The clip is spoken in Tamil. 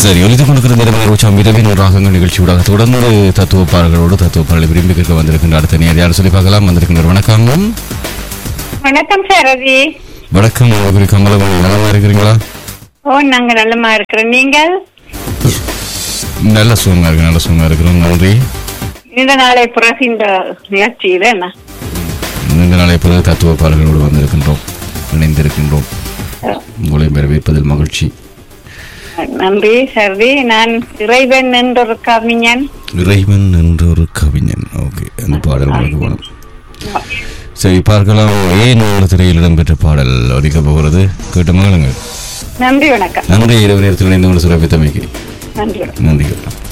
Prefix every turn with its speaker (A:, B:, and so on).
A: சரி ஒலித்துக் கொடுக்கிற நிலைமை உச்சம் இரவின் ராகங்கள் நிகழ்ச்சியூடாக தொடர்ந்து தத்துவ பாடல்களோடு தத்துவ பாடலை விரும்பி கேட்க வந்திருக்கின்ற அடுத்த நேர் யார் சொல்லி பார்க்கலாம் வந்திருக்கின்ற வணக்கம்
B: வணக்கம் சாரதி
A: வணக்கம் உங்களுக்கு கமலமணி நலமா இருக்கிறீங்களா
B: ஓ நாங்க நல்லமா இருக்கிறோம் நீங்கள்
A: நல்ல சுகமா இருக்கு நல்ல சுகமா இருக்கிறோம் நன்றி
B: இந்த நாளை பிறகு இந்த நிகழ்ச்சியில என்ன
A: இந்த நாளை பிறகு தத்துவ பாடல்களோடு வந்திருக்கின்றோம் இணைந்திருக்கின்றோம் உங்களை வரவேற்பதில் மகிழ்ச்சி
B: நன்றி சாரதி நான் இறைவன் என்ற ஒரு கவிஞன்
A: இறைவன் என்ற ஒரு கவிஞன் ஓகே அந்த பாடல் உங்களுக்கு வேணும் சரி பார்க்கலாம் ஏன் ஒரு திரையில் இடம்பெற்ற பாடல் ஒலிக்கப் போகிறது கேட்டு மகளுங்கள்
B: நன்றி வணக்கம்
A: நன்றி இரவு நேரத்தில் இணைந்து கொண்டு சிறப்பித்தமைக்கு
B: நன்றி வணக்கம்
A: நன்றி